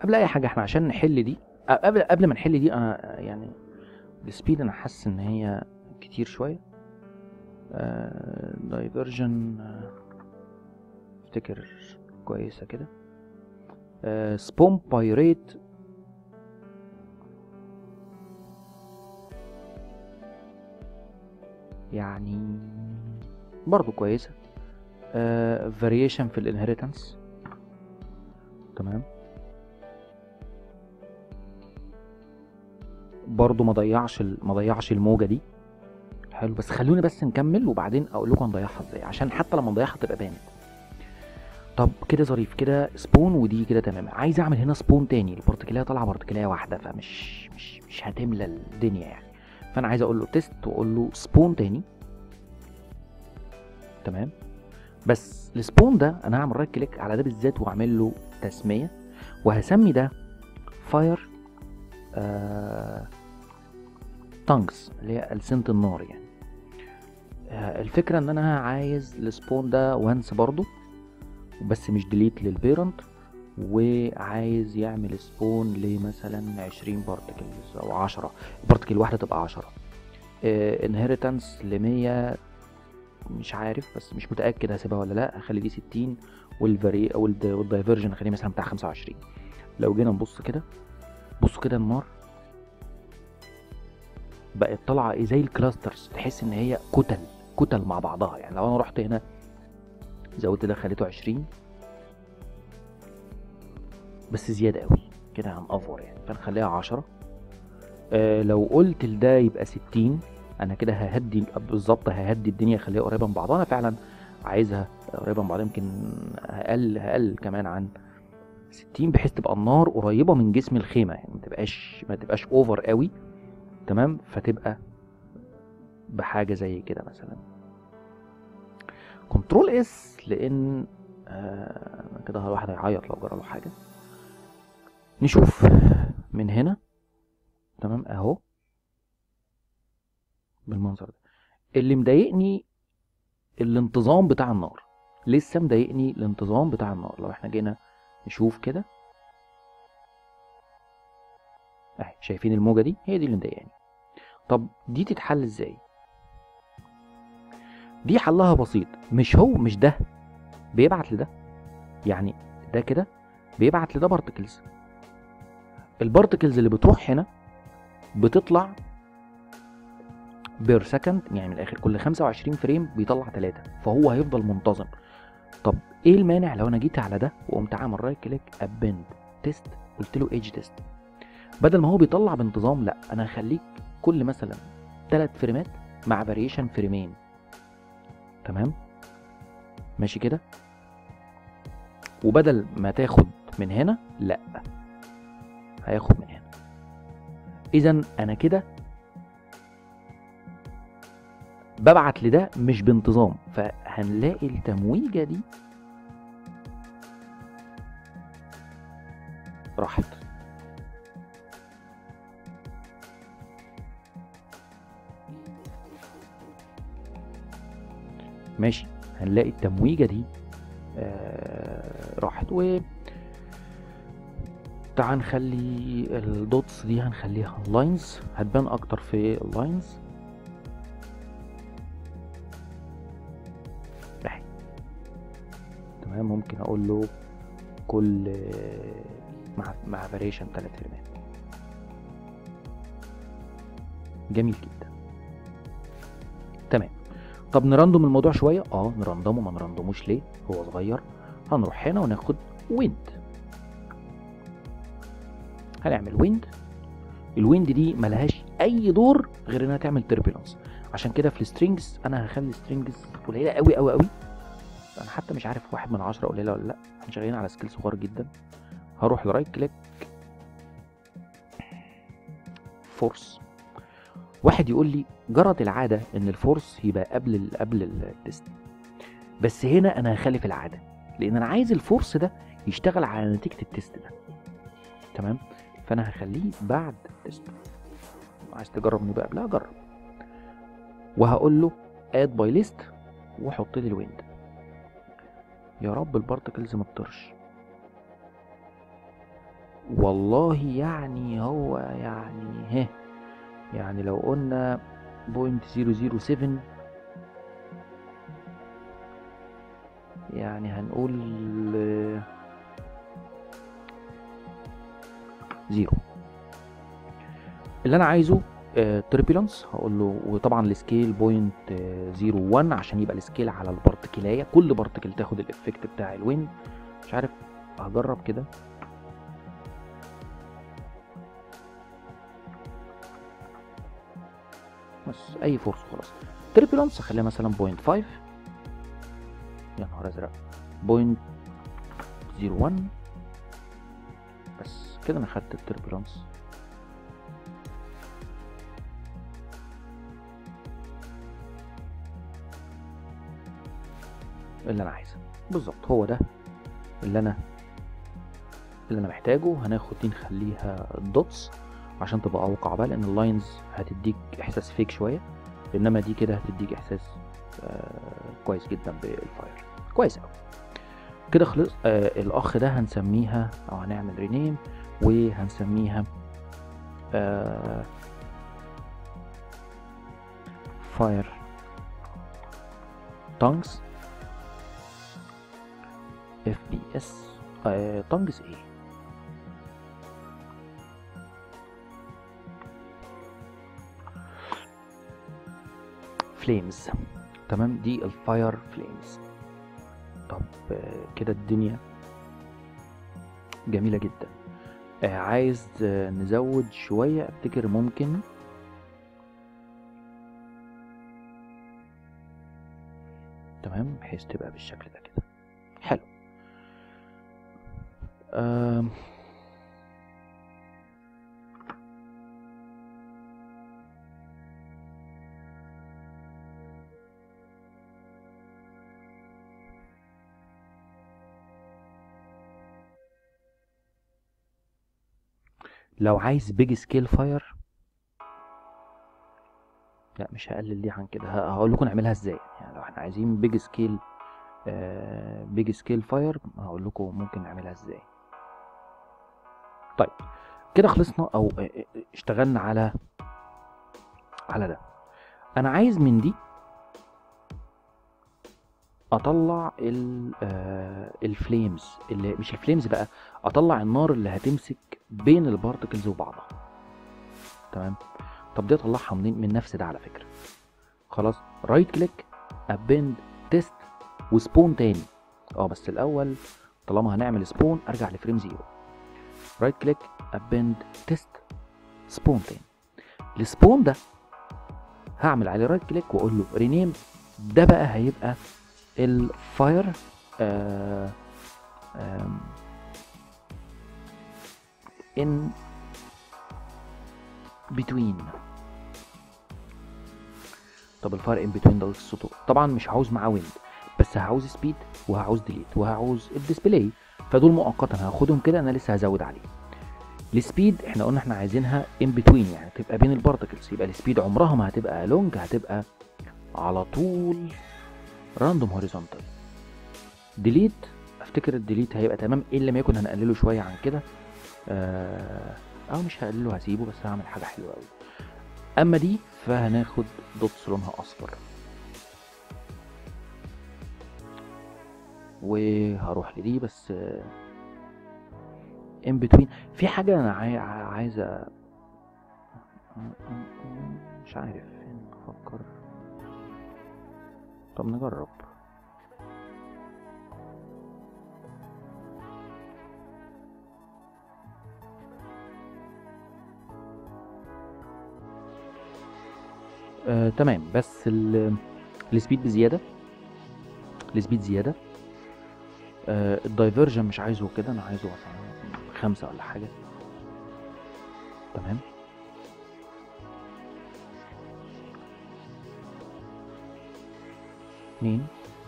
قبل اي حاجه احنا عشان نحل دي أ- قبل قبل ما نحل دي انا يعني السبيد انا حاسس ان هي كتير شويه دايفرجن افتكر كويسه كده سبوم بايريت يعني برضو كويسه فاريشن في الانهيرتنس تمام برضو ما ضيعش ال- ما ضيعش الموجه دي حلو بس خلوني بس نكمل وبعدين اقول لكم هنضيعها ازاي عشان حتى لما نضيعها تبقى بانت طب كده ظريف كده سبون ودي كده تمام عايز اعمل هنا سبون تاني البارتكليه طالعه بارتكليه واحده فمش مش مش هتملى الدنيا يعني فانا عايز اقول له تيست واقول له سبون تاني تمام بس السبون ده انا هعمل رايت كليك على ده بالذات واعمل له تسميه وهسمي ده فاير آه تانكس اللي هي ألسنة النار يعني آه الفكرة ان انا عايز السبون ده وانس برضو بس مش ديليت للبيرنت وعايز يعمل سبون لمثلا عشرين بارتكلز او عشرة البارتكل الواحدة تبقى عشرة انهيرتنس لمية مش عارف بس مش متأكد هسيبها ولا لا هخلي دي ستين والفاري او والدايفرجن هخليه مثلا بتاع خمسة وعشرين لو جينا نبص كده بصوا كده النار بقت طالعه ايه زي الكلاسترز تحس ان هي كتل كتل مع بعضها يعني لو انا رحت هنا زودت ده خليته 20 بس زياده قوي كده هنأفور يعني فنخليها 10 آه لو قلت لده يبقى 60 انا كده ههدي بالظبط ههدي الدنيا اخليها قريبه من بعضها انا فعلا عايزها قريبه من بعضها يمكن اقل اقل كمان عن 60 بحيث تبقى النار قريبه من جسم الخيمه يعني ما تبقاش ما تبقاش اوفر قوي تمام فتبقى بحاجه زي كده مثلا كنترول اس لان آه كده الواحد هيعيط لو جرى له حاجه نشوف من هنا تمام اهو بالمنظر ده اللي مضايقني الانتظام بتاع النار لسه مضايقني الانتظام بتاع النار لو احنا جينا نشوف كده اهي شايفين الموجه دي هي دي اللي مضايقاني طب دي تتحل ازاي دي حلها بسيط مش هو مش ده بيبعت لده يعني ده كده بيبعت لده بارتكلز البارتكلز اللي بتروح هنا بتطلع بير سكند يعني من الاخر كل 25 فريم بيطلع 3 فهو هيفضل منتظم طب ايه المانع لو انا جيت على ده وقمت عامل رايت كليك ابند تيست قلت له ايدج تيست بدل ما هو بيطلع بانتظام لا انا هخليك كل مثلا 3 فريمات مع فاريشن فريمين تمام ماشي كده وبدل ما تاخد من هنا لا هياخد من هنا اذا انا كده ببعت لده مش بانتظام فهنلاقي التمويجه دي راحت ماشي هنلاقي التمويجه دي آه راحت و تعال نخلي الدوتس دي هنخليها لاينز هتبان اكتر في اللاينز اهي تمام ممكن اقول له كل مع مع فاريشن 3 فريمات جميل جدا تمام طب نرندم الموضوع شويه اه نرندمه ما نرندموش ليه هو صغير هنروح هنا وناخد ويند هنعمل ويند الويند دي ملهاش اي دور غير انها تعمل تربيلانس عشان كده في السترينجز انا هخلي السترينجز قليله قوي قوي قوي انا حتى مش عارف واحد من عشرة قليله ولا لا احنا شغالين على سكيل صغير جدا هروح لرايت كليك فورس واحد يقول لي جرت العاده ان الفورس يبقى قبل ال قبل التست بس هنا انا هخالف العاده لان انا عايز الفورس ده يشتغل على نتيجه التست ده تمام فانا هخليه بعد التست عايز تجرب انه يبقى قبلها جرب وهقول له اد باي ليست وحط لي الويند يا رب البارتكلز ما تطرش والله يعني هو يعني ها يعني لو قلنا بوينت زيرو زيرو سيفن يعني هنقول آه، زيرو اللي انا عايزه تربيلانس هقول له وطبعا السكيل بوينت زيرو 1 عشان يبقى السكيل على البارتكلايه كل بارتكل تاخد الافكت بتاع الويند مش عارف هجرب كده بس اي فورس خلاص تربيلانس خليها مثلا بوينت 5 يا نهار ازرق بوينت زيرو 1 بس كده انا خدت التربيلانس اللي انا عايزه بالظبط هو ده اللي انا اللي انا محتاجه هناخد دي نخليها دوتس عشان تبقى اوقع بقى لان اللاينز هتديك احساس فيك شويه انما دي كده هتديك احساس آه كويس جدا بالفاير كويس قوي كده خلص آه الاخ ده هنسميها او هنعمل رينيم وهنسميها آه فاير تانكس اف بي اس تانجز ايه فليمز تمام دي الفاير فليمز طب آه، كده الدنيا جميلة جدا آه، عايز آه، نزود شوية افتكر ممكن تمام بحيث تبقى بالشكل ده كده حلو آم، لو عايز بيج سكيل فاير لا مش هقلل دي عن كده ه- هقول لكم نعملها ازاي يعني لو احنا عايزين بيج سكيل بيج سكيل فاير هقول لكم ممكن نعملها ازاي طيب كده خلصنا او آه، آه، اشتغلنا على على ده انا عايز من دي اطلع ال آه، الفليمز اللي مش الفليمز بقى اطلع النار اللي هتمسك بين البارتكلز وبعضها تمام طب دي اطلعها منين من نفس ده على فكره خلاص رايت كليك ابند تيست وسبون تاني اه بس الاول طالما هنعمل سبون ارجع لفريم زيرو رايت كليك ابند تيست سبون تاني السبون ده هعمل عليه رايت كليك واقول له رينيم ده بقى هيبقى الفاير آه آم، in between طب الفرق in between ده قصته طبعا مش هعوز معاه ويند بس هعوز سبيد وهعوز ديليت وهعوز الديسبلاي فدول مؤقتا هاخدهم كده انا لسه هزود عليه السبيد احنا قلنا احنا عايزينها in between يعني تبقى بين البارتكلز يبقى السبيد عمرها ما هتبقى لونج هتبقى على طول راندوم هوريزونتال ديليت افتكر الديليت هيبقى تمام الا ما يكون هنقلله شويه عن كده آه، او مش هقلله هسيبه بس هعمل حاجه حلوه قوي اما دي فهناخد دوتس لونها اصفر وهروح لدي بس ان بتوين في حاجه انا عاي- عايزه مش عارف فين افكر طب نجرب آه، تمام بس ال- السبيد بزياده السبيد زياده آه، الدايفرجن مش عايزه كده انا عايزه مثلا خمسة ولا حاجة تمام اتنين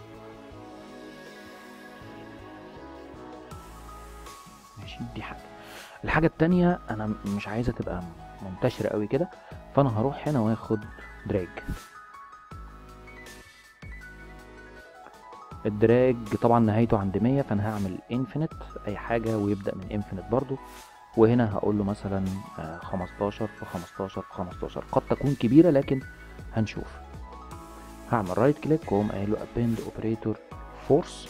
ماشي دي حاجة الحاجة التانية انا مش عايزة تبقى منتشرة قوي كده فانا هروح هنا واخد دراج الدراج طبعا نهايته عند 100 فانا هعمل انفينيت اي حاجه ويبدا من انفينيت برضو وهنا هقول له مثلا آه، 15 في 15 في 15 قد تكون كبيرة لكن هنشوف هعمل رايت كليك واقوم قايل له append operator force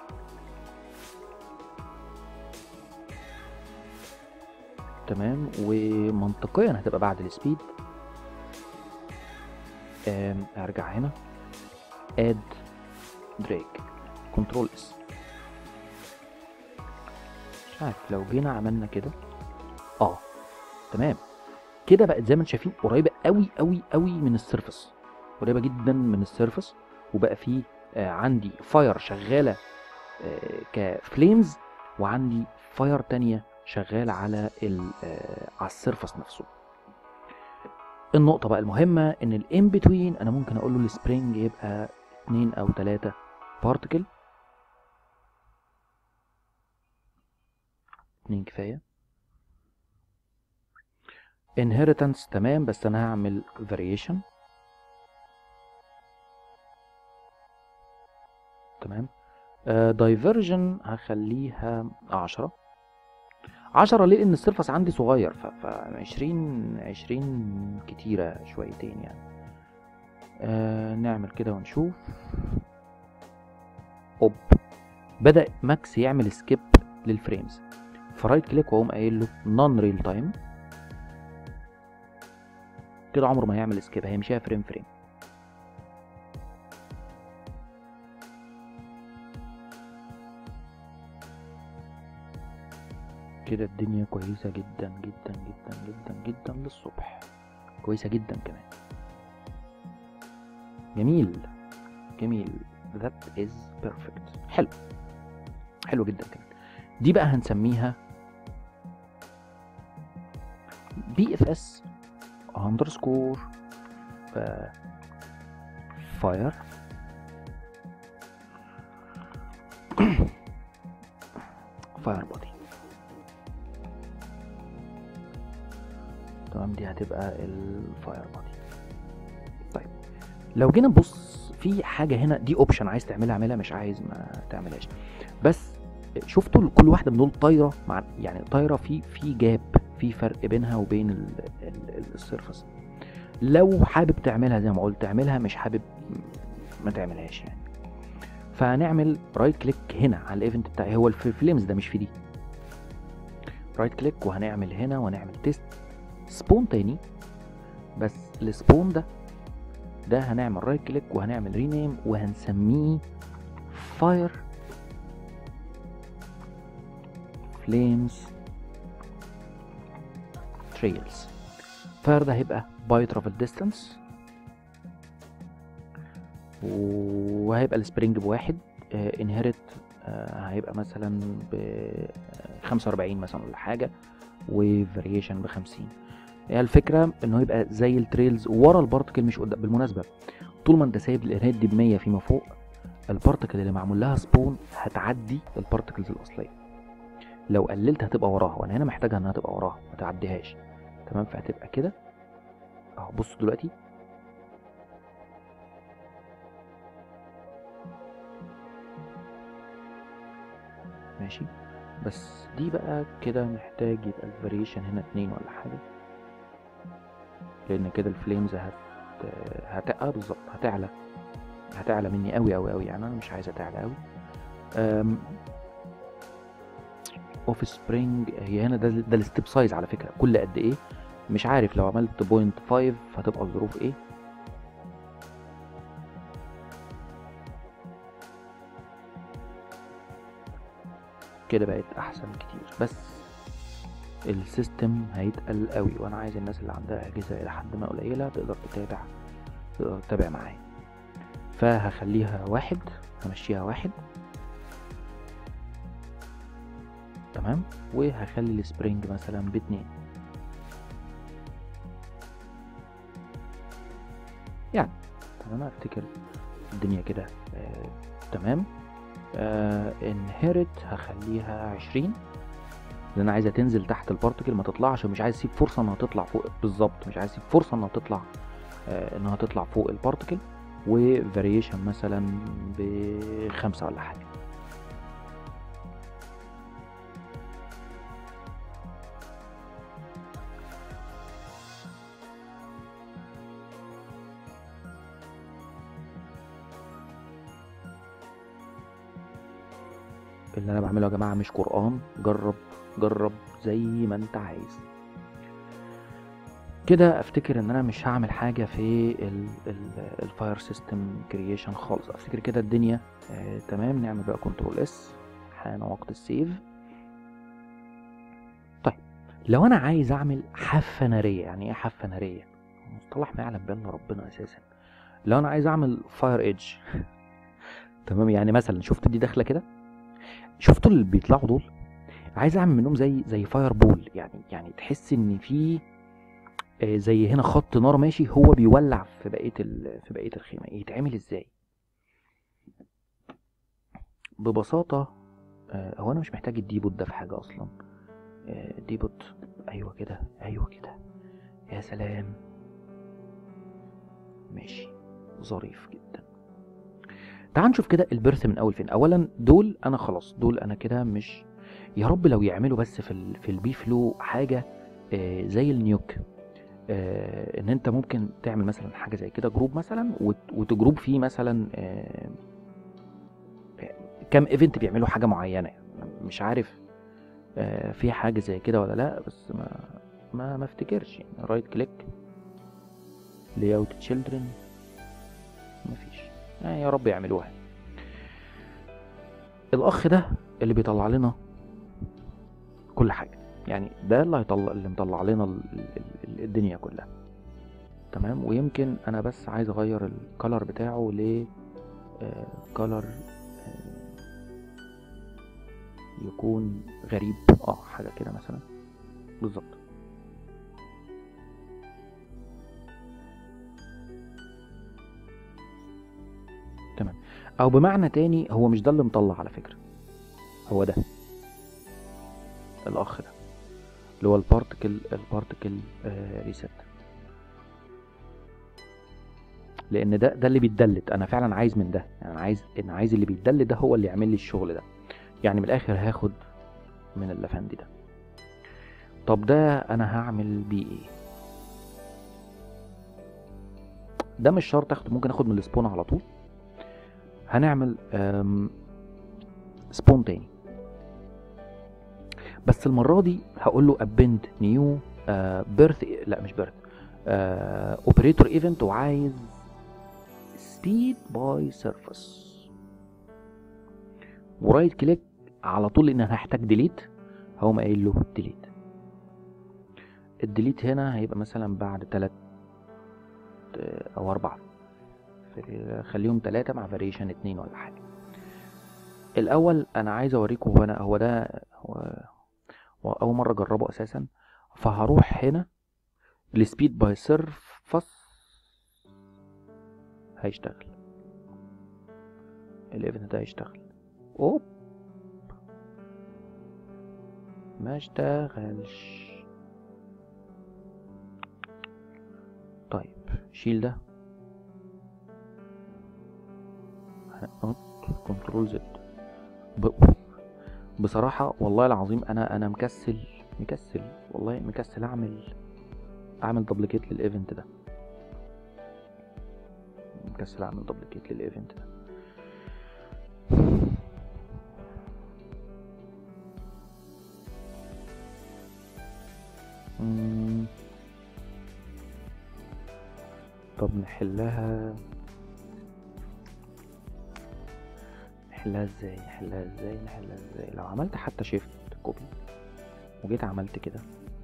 تمام ومنطقيا هتبقى بعد السبيد آم، ارجع هنا اد drag كنترول اس مش عارف لو جينا عملنا كده اه تمام كده بقت زي ما انتم شايفين قريبه قوي قوي قوي من السيرفس قريبه جدا من السيرفس وبقى فيه آه عندي فاير شغاله آه كفليمز وعندي فاير تانية شغاله على ال آه على السيرفس نفسه النقطه بقى المهمه ان الان بتوين انا ممكن اقول له السبرينج يبقى اتنين او تلاتة بارتكل اتنين كفايه inheritance تمام بس انا هعمل variation تمام آه diversion هخليها عشرة عشرة ليه لان السيرفس عندي صغير ف ف 20 20 كتيرة شويتين يعني آه نعمل كده ونشوف اوب بدأ ماكس يعمل سكيب للفريمز فرايت كليك واقوم قايل له نون ريل تايم كده عمره ما هيعمل سكيب هيمشيها فريم فريم كده الدنيا كويسة جدا جدا جدا جدا جدا للصبح كويسة جدا كمان جميل جميل that is perfect حلو حلو جدا كمان دي بقى هنسميها بي اف اس underscore fire fire body تمام دي هتبقى الفاير بودي طيب لو جينا نبص في حاجه هنا دي اوبشن عايز تعملها اعملها مش عايز ما تعملهاش بس شفتوا كل واحده من دول طايره مع يعني طايره في في جاب في فرق بينها وبين ال- ال- ال- السيرفس لو حابب تعملها زي ما قلت تعملها مش حابب ما تعملهاش يعني فهنعمل رايت كليك هنا على الايفنت بتاعي هو في فليمز ده مش في دي رايت كليك وهنعمل هنا ونعمل تيست سبون تاني بس السبون ده ده هنعمل رايت كليك وهنعمل رينيم وهنسميه فاير فليمز تريلز فاير ده هيبقى باي ترافل ديستانس وهيبقى السبرينج بواحد انهيرت هيبقى مثلا ب 45 مثلا ولا حاجه وفاريشن ب 50 هي الفكره انه يبقى زي التريلز ورا البارتكل مش قدام بالمناسبه طول ما انت سايب الانهيت دي ب 100 فيما فوق البارتكل اللي معمول لها سبون هتعدي البارتكلز الاصليه لو قللت هتبقى وراها وانا هنا محتاجها انها تبقى وراها ما تعديهاش تمام فهتبقى كده اهو بصوا دلوقتي ماشي بس دي بقى كده محتاج يبقى الفاريشن هنا اتنين ولا حاجة لأن كده الفليمز هت هت اه بالظبط هتعلى هتعلى مني قوي قوي قوي يعني أنا مش عايزها تعلى قوي أم... اوف سبرينج هي هنا ده ده الستيب سايز على فكرة كل قد ايه مش عارف لو عملت بوينت فايف هتبقى الظروف ايه كده بقت احسن كتير بس السيستم هيتقل قوي وانا عايز الناس اللي عندها اجهزه الى حد ما قليله تقدر تتابع تقدر تتابع معايا فهخليها واحد همشيها واحد تمام وهخلي السبرينج مثلا باتنين يعني انا افتكر الدنيا كده آه تمام انهيرت هخليها عشرين لان انا عايزها تنزل تحت البارتكل ما تطلعش ومش عايز اسيب فرصه انها تطلع فوق بالظبط مش عايز اسيب فرصه انها تطلع آه انها تطلع فوق البارتكل وفاريشن مثلا بخمسة ولا حاجه اللي انا بعمله يا جماعه مش قران جرب جرب زي ما انت عايز كده افتكر ان انا مش هعمل حاجه في الفاير سيستم كرييشن خالص افتكر كده الدنيا آه تمام نعمل بقى كنترول اس حان وقت السيف طيب لو انا عايز اعمل حافه ناريه يعني ايه حافه ناريه مصطلح ما يعلم به الا ربنا اساسا لو انا عايز اعمل فاير ايدج تمام يعني مثلا شفت دي داخله كده شفتوا اللي بيطلعوا دول عايز اعمل منهم زي زي فاير بول يعني يعني تحس ان في آه، زي هنا خط نار ماشي هو بيولع في بقيه ال- في بقيه الخيمه يتعمل ازاي ببساطه آه، هو انا مش محتاج الديبوت ده في حاجه اصلا آه، ديبوت ايوه كده ايوه كده يا سلام ماشي ظريف جدا تعال نشوف كده البرث من اول فين اولا دول انا خلاص دول انا كده مش يا رب لو يعملوا بس في ال في البي فلو حاجه آه زي النيوك آه ان انت ممكن تعمل مثلا حاجه زي كده جروب مثلا وت- وتجروب فيه مثلا آه كام ايفنت بيعملوا حاجه معينه يعني مش عارف آه في حاجه زي كده ولا لا بس ما ما ما افتكرش يعني رايت كليك لاي اوت تشيلدرن مفيش يعني يا رب يعملوها الاخ ده اللي بيطلع لنا كل حاجه يعني ده اللي هيطلع اللي مطلع لنا ال- ال- ال- الدنيا كلها تمام ويمكن انا بس عايز اغير الكالر بتاعه ل كالر يكون غريب اه حاجه كده مثلا بالظبط تمام او بمعنى تاني هو مش ده اللي مطلع على فكره هو ده الاخ ده اللي هو البارتكل البارتكل ريست لان ده ده اللي بيتدلت انا فعلا عايز من ده يعني انا عايز انا عايز اللي بيتدلت ده هو اللي يعمل لي الشغل ده يعني من الاخر هاخد من اللفندي ده طب ده انا هعمل بيه ايه ده مش شرط اخده ممكن اخد من السبون على طول هنعمل أم، سبون تاني بس المرة دي هقول له ابند نيو بيرث لا مش بيرث اوبريتور ايفنت وعايز سبيد باي سيرفيس ورايت كليك على طول لان انا هحتاج ديليت هقوم قايل له ديليت الديليت هنا هيبقى مثلا بعد تلات آه، او اربعة في- خليهم تلاتة مع فاريشن اتنين ولا حاجة الاول انا عايز اوريكم هو انا هو ده هو هو اول مرة اجربه اساسا فهروح هنا السبيد باي سيرفس هيشتغل الايفنت ده هيشتغل اوب ما اشتغلش طيب شيل ده كنترول زد بصراحة والله العظيم انا انا مكسل مكسل والله مكسل اعمل اعمل دبليكيت للايفنت ده مكسل اعمل دبليكيت للايفنت ده مم. طب نحلها نحلها ازاي نحلها ازاي نحلها ازاي لو عملت حتى شيفت كوبي وجيت عملت كده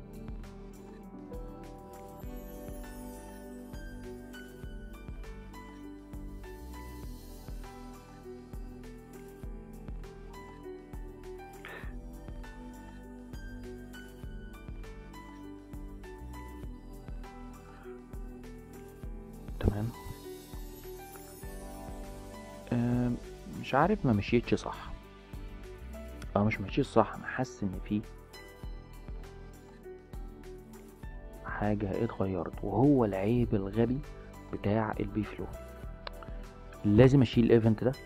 تمام أم، مش عارف ما مشيتش صح اه مش مشيتش صح انا حاسس ان في حاجة اتغيرت وهو العيب الغبي بتاع البي فلو لازم اشيل الايفنت ده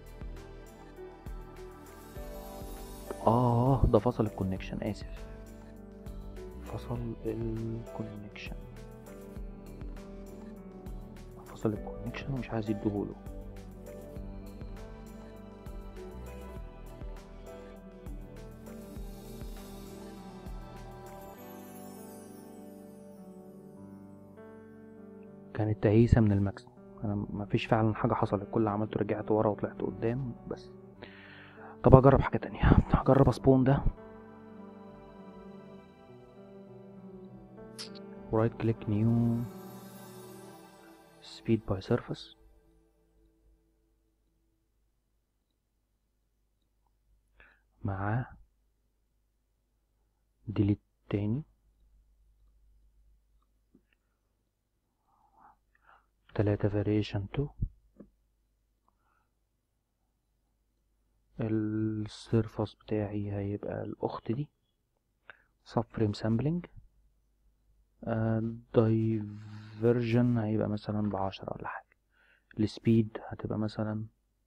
اه ده فصل الكونكشن اسف فصل الكونكشن فصل الكونكشن ومش عايز يديهوله كانت تهيسة من المكسب انا مفيش فعلا حاجة حصلت كل اللي عملته رجعت ورا وطلعت قدام بس طب هجرب حاجة تانية هجرب اسبون ده ورايت كليك نيو سبيد باي سيرفيس مع ديليت تاني تلاتة variation تو السيرفس بتاعي هيبقى الأخت دي sub frame sampling دايفرجن هيبقى مثلا بعشرة ولا حاجة السبيد هتبقى مثلا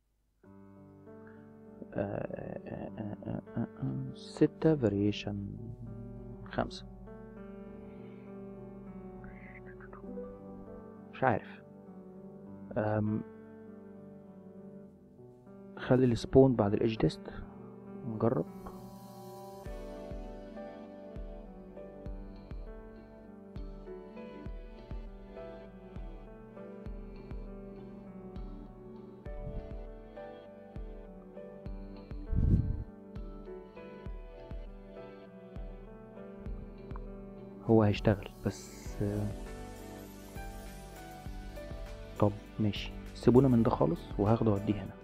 آه، آه، آه، آه، آه، ستة variation خمسة مش عارف أم، خلي السبون بعد الايدج تيست نجرب هو هيشتغل بس آه، طب ماشي سيبونا من ده خالص وهاخده اوديه هنا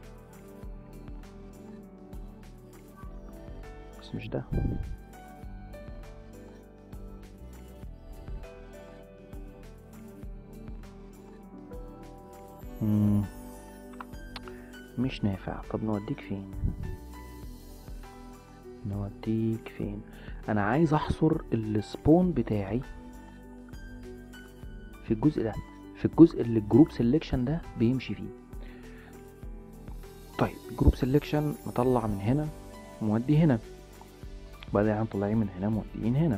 بس مش ده مم. مش نافع طب نوديك فين نوديك فين انا عايز احصر السبون بتاعي في الجزء ده في الجزء اللي الجروب سيلكشن ده بيمشي فيه طيب الجروب سيلكشن مطلع من هنا مودي هنا بعدين مطلعين من هنا موديين هنا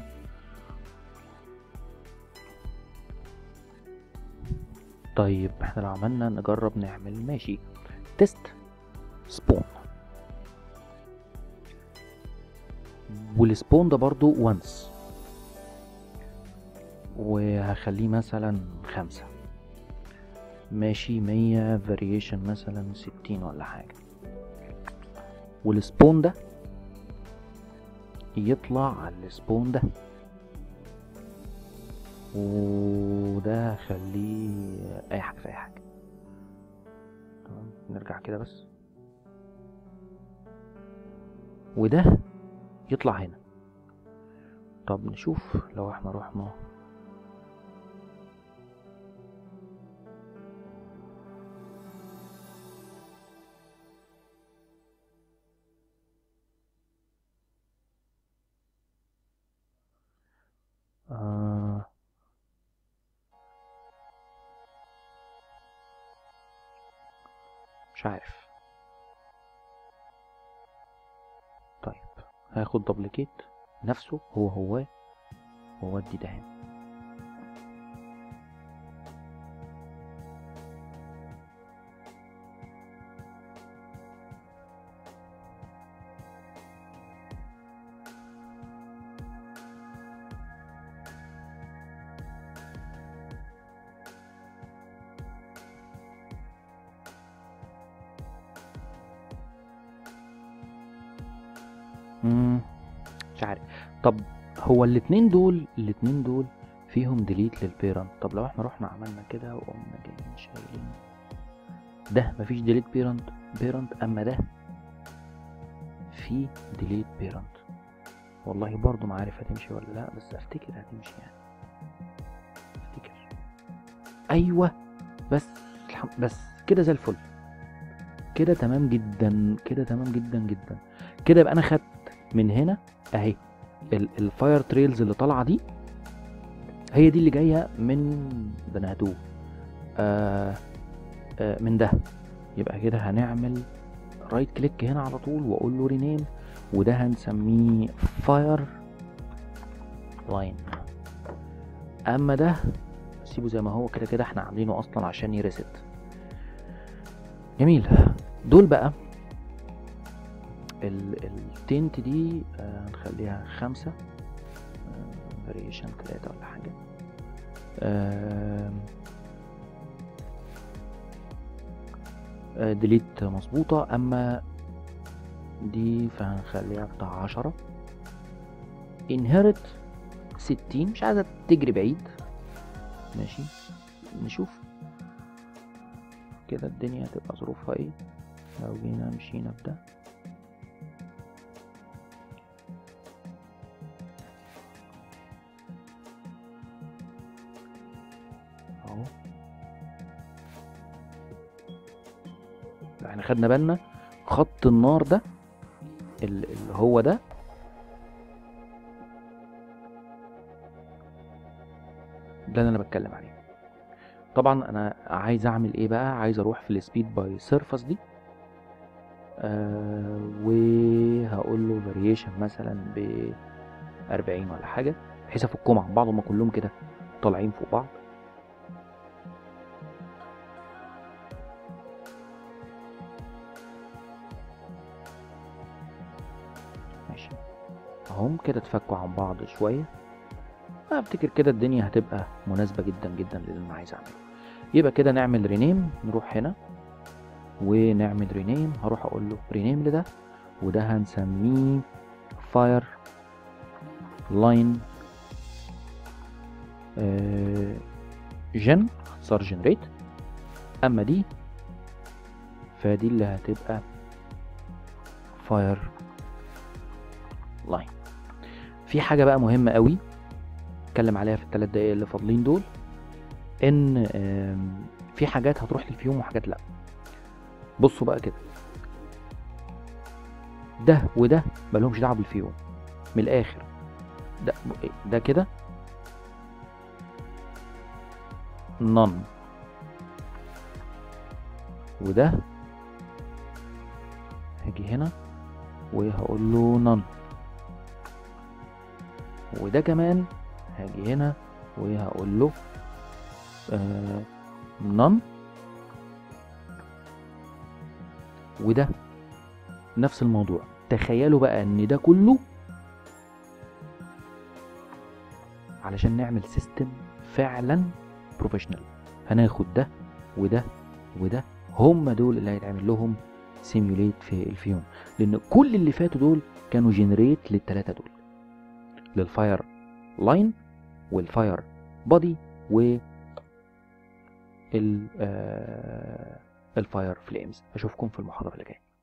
طيب احنا لو عملنا نجرب نعمل ماشي تيست سبون والسبون ده برضو وانس وهخليه مثلا خمسة ماشي مية فاريشن مثلا ستين ولا حاجة والسبون ده يطلع على السبون ده وده هخليه اي حاجة في اي حاجة تمام نرجع كده بس وده يطلع هنا طب نشوف لو احنا رحنا آه مش عارف طيب هاخد دبليكيت نفسه هو هو وودي ده هنا مم، مش عارف طب هو الاتنين دول الاتنين دول فيهم ديليت للبيرنت طب لو احنا رحنا عملنا كده وقمنا جايين شايلين ده مفيش ديليت بيرنت بيرنت اما ده في ديليت بيرنت والله برضو ما عارف هتمشي ولا لا بس افتكر هتمشي يعني افتكر ايوه بس الحم... بس كده زي الفل كده تمام جدا كده تمام جدا جدا كده يبقى انا خدت من هنا اهي ال- الفاير تريلز اللي طالعه دي هي دي اللي جايه من بنادو آه آه من ده يبقى كده هنعمل رايت كليك هنا على طول واقول له رينيم وده هنسميه فاير لاين اما ده سيبه زي ما هو كده كده احنا عاملينه اصلا عشان يريست جميل دول بقى ال- التنت دي آه، نخليها خمسة فاريشن تلاتة ولا حاجة آم، ديليت مظبوطة اما دي فهنخليها بتاع عشرة inherit ستين مش عايزة تجري بعيد ماشي نشوف كده الدنيا هتبقى ظروفها ايه لو جينا مشينا بده اهو احنا خدنا بالنا خط النار ده ال- اللي هو ده ده اللي انا بتكلم عليه طبعا انا عايز اعمل ايه بقى عايز اروح في السبيد باي سيرفس دي آه وهقول له فاريشن مثلا ب 40 ولا حاجه بحيث افكهم عن بعض هما كلهم كده طالعين فوق بعض ماشي اهم كده اتفكوا عن بعض شويه افتكر كده الدنيا هتبقى مناسبه جدا جدا للي انا عايز اعمله يبقى كده نعمل رينيم نروح هنا ونعمل رينيم هروح اقول له رينيم لده وده هنسميه فاير لاين جن اختصار جنريت اما دي فدي اللي هتبقى فاير لاين في حاجه بقى مهمه قوي اتكلم عليها في الثلاث دقايق اللي فاضلين دول ان آم، في حاجات هتروح للفيوم وحاجات لا بصوا بقى كده ده وده مالهمش دعوه بالفيوم من الاخر ده ده كده نون وده هاجي هنا وهقول له نون وده كمان هاجي هنا وهقول له آه none وده نفس الموضوع تخيلوا بقى ان ده كله علشان نعمل سيستم فعلا بروفيشنال هناخد ده وده وده هم دول اللي هيتعمل لهم سيميوليت في الفيون لان كل اللي فاتوا دول كانوا جنريت للثلاثه دول للفاير لاين والفاير بودي و ال- آه، الفاير فليمز اشوفكم في المحاضره اللي جايه